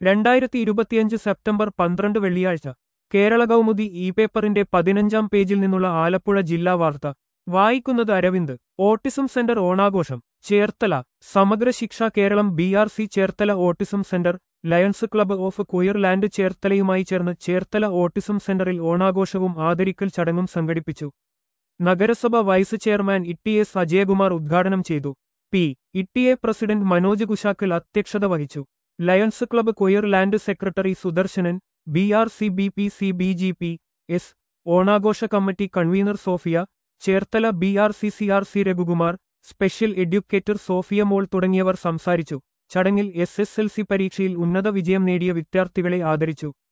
രണ്ടായിരത്തി ഇരുപത്തിയഞ്ച് സെപ്റ്റംബർ പന്ത്രണ്ട് വെള്ളിയാഴ്ച കേരള കൗമുദി ഇ പേപ്പറിന്റെ പതിനഞ്ചാം പേജിൽ നിന്നുള്ള ആലപ്പുഴ ജില്ലാ വാർത്ത വായിക്കുന്നത് അരവിന്ദ് ഓട്ടിസം സെന്റർ ഓണാഘോഷം Cherthala Samagra Shiksha Keralam B R C Cherthala autism centre Lions club of Coirland ചേർത്തലയുമായി ചേർന്ന് ചേർത്തല ഓട്ടിസം സെന്ററിൽ ഓണാഘോഷവും ആദരിക്കൽ ചടങ്ങും സംഘടിപ്പിച്ചു നഗരസഭ vice chairman E S Ajayakumar ഉദ്ഘാടനം ചെയ്തു P E president Manoj Kushakkal അധ്യക്ഷത വഹിച്ചു Lions club Coirland secretary Sudarsanan B R C B P C B G P S ഓണാഘോഷ committee convener Sophia Cherthala B R C C R C Raghukumar special educator Sophia മോൾ തുടങ്ങിയവർ സംസാരിച്ചു ചടങ്ങിൽ S S L C പരീക്ഷയിൽ ഉന്നത വിജയം നേടിയ വിദ്യാർത്ഥികളെ ആദരിച്ചു